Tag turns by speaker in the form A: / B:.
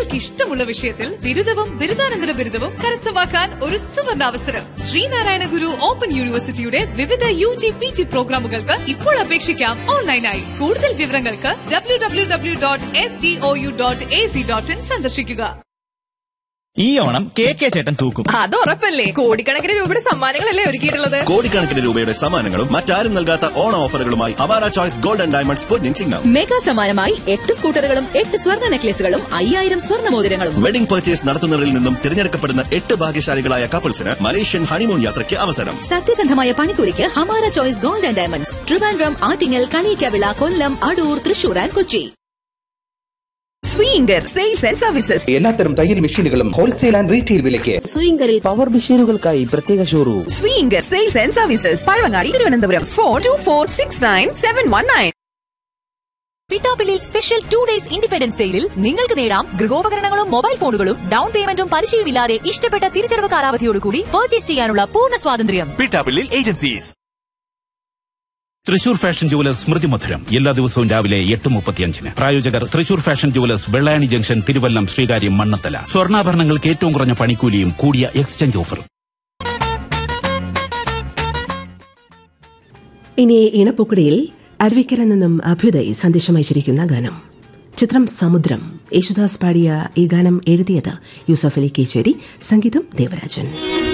A: നിങ്ങൾക്ക് ഇഷ്ടമുള്ള വിഷയത്തിൽ ബിരുദവും ബിരുദാനന്തര ബിരുദവും കരസ്ഥമാക്കാൻ ഒരു സുവർണ അവസരം ശ്രീനാരായണ ഗുരു ഓപ്പൺ യൂണിവേഴ്സിറ്റിയുടെ വിവിധ യു ജി പി ജി പ്രോഗ്രാമുകൾക്ക് ഇപ്പോൾ അപേക്ഷിക്കാം ഓൺലൈനായി കൂടുതൽ വിവരങ്ങൾക്ക് W W W dot S D O U dot A C dot in സന്ദർശിക്കുക
B: ഈ ഓണം കെ കെ ചേട്ടൻ തൂക്കും
A: അത് ഉറപ്പല്ലേ കോടിക്കണക്കിന് രൂപയുടെ സമ്മാനങ്ങളല്ലേ ഒരുക്കിയിട്ടുള്ളത്
C: കോടിക്കണക്കിന് രൂപയുടെ സമ്മാനങ്ങളും മറ്റാരും നൽകാത്ത ഓണ ഓഫറുകളുമായി അവാര ചോയ്സ് ഗോൾഡ് ആൻഡ് ഡയമണ്ട്സ് പൊന്നിൻ ചിഹ്നം
D: മെഗാ സമ്മാനമായി എട്ട് സ്കൂട്ടറുകളും എട്ട് സ്വർണ്ണ നെക്ലേസുകളും അയ്യായിരം സ്വർണ്ണ മോതിരങ്ങളും
C: വെഡിംഗ് പർച്ചേസ് നടത്തുന്നവരിൽ നിന്നും തിരഞ്ഞെടുക്കപ്പെടുന്ന എട്ട് ഭാഗ്യശാലികളായ കപ്പിൾസിന് മലേഷ്യൻ ഹണിമൂൺ യാത്രയ്ക്ക് അവസരം
D: സത്യസന്ധമായ പണിക്കൂലിക്ക് Hamara choice gold and diamonds Trivandrum Attingal Kaniyikkavila Kollam Adoor Thrissur and Kochi
E: Swinger sales and services
F: എല്ലാത്തരം തയ്യൽ മെഷീനുകളും ഹോൾസെയിൽ ആൻഡ് റീറ്റെയിൽ വിലയ്ക്ക്
D: സ്വിംഗറിൽ
G: പവർ മെഷീനുകൾക്കായി പ്രത്യേക showroom
E: Swinger sales and services Pazhavangadi Thiruvananthapuram four two four six nine seven one nine
D: പിട്ടാപ്പിള്ളിയിൽ സ്പെഷ്യൽ ടു ഡേയ്സ് ഇൻഡിപെൻഡൻസ് സെയിലിൽ നിങ്ങൾക്ക് നേടാം ഗൃഹോപകരണങ്ങളും മൊബൈൽ ഫോണുകളും ഡൗൺ പേയ്മെന്റും പലിശയുമില്ലാതെ ഇഷ്ടപ്പെട്ട തിരിച്ചടവ് കാലാവധിയോടുകൂടി പർച്ചേസ് ചെയ്യാനുള്ള പൂർണ്ണ സ്വാതന്ത്ര്യം
B: പിട്ടാപ്പിള്ളിൽ ഏജൻസീസ്
H: തൃശൂർ ഫാഷൻ ജുവലേഴ്സ് സ്മൃതി മധുരം എല്ലാ ദിവസവും രാവിലെ എട്ട് മുപ്പത്തിയഞ്ചിന് പ്രായോജകർ Thrissur fashion jewellers Vellayani junction Thiruvallam Sreekaryam Mannanthala സ്വർണ്ണാഭരണങ്ങൾക്ക് ഏറ്റവും കുറഞ്ഞ പണിക്കൂലിയും കൂടിയ എക്സ്ചേഞ്ച് ഓഫറും
I: ഇനി ഇണപ്പുക്കടിയിൽ അരുവിക്കര നിന്നും അഭ്യുദയ് സന്ദേശം അയച്ചിരിക്കുന്ന ഗാനം ചിത്രം സമുദ്രം യേശുദാസ് പാടിയ ഈ ഗാനം എഴുതിയത് യൂസഫ് അലി കേച്ചേരി സംഗീതം ദേവരാജൻ